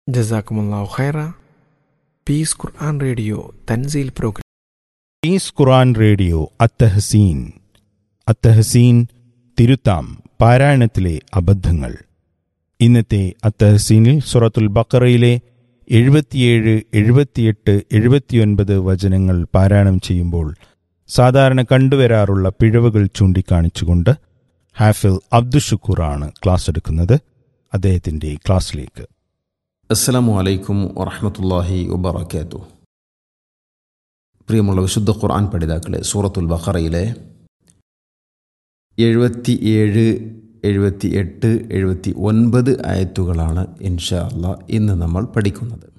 ജസാക്കുമുല്ലാഹു ഖൈറ Peace Quran Radio തൻസീൽ programme Peace Quran Radio അത്തഹസീൻ അത്തഹസീൻ തിരുത്താം പാരായണത്തിലെ അബദ്ധങ്ങൾ ഇന്നത്തെ അത്തഹസീനിൽ സുറത്തുൽ ബക്കറയിലെ എഴുപത്തിയേഴ് എഴുപത്തിയെട്ട് എഴുപത്തിയൊൻപത് വചനങ്ങൾ പാരായണം ചെയ്യുമ്പോൾ സാധാരണ കണ്ടുവരാറുള്ള പിഴവുകൾ ചൂണ്ടിക്കാണിച്ചുകൊണ്ട് ഹാഫിൽ അബ്ദുഷുക്കൂറാണ് ക്ലാസ് എടുക്കുന്നത് അദ്ദേഹത്തിന്റെ ക്ലാസ്സിലേക്ക് അസ്സലാമു അലൈക്കും വറഹമത്തല്ലാഹി വബറക്കാത്തു പ്രിയമുള്ള വിശുദ്ധ ഖുർആൻ പഠിതാക്കളെ സൂറത്തുൽ ബഖറയിലെ എഴുപത്തി ഏഴ് എഴുപത്തി എട്ട് എഴുപത്തി ഒൻപത് ആയത്തുകളാണ് ഇൻഷാ അള്ളാ ഇന്ന് നമ്മൾ പഠിക്കുന്നത്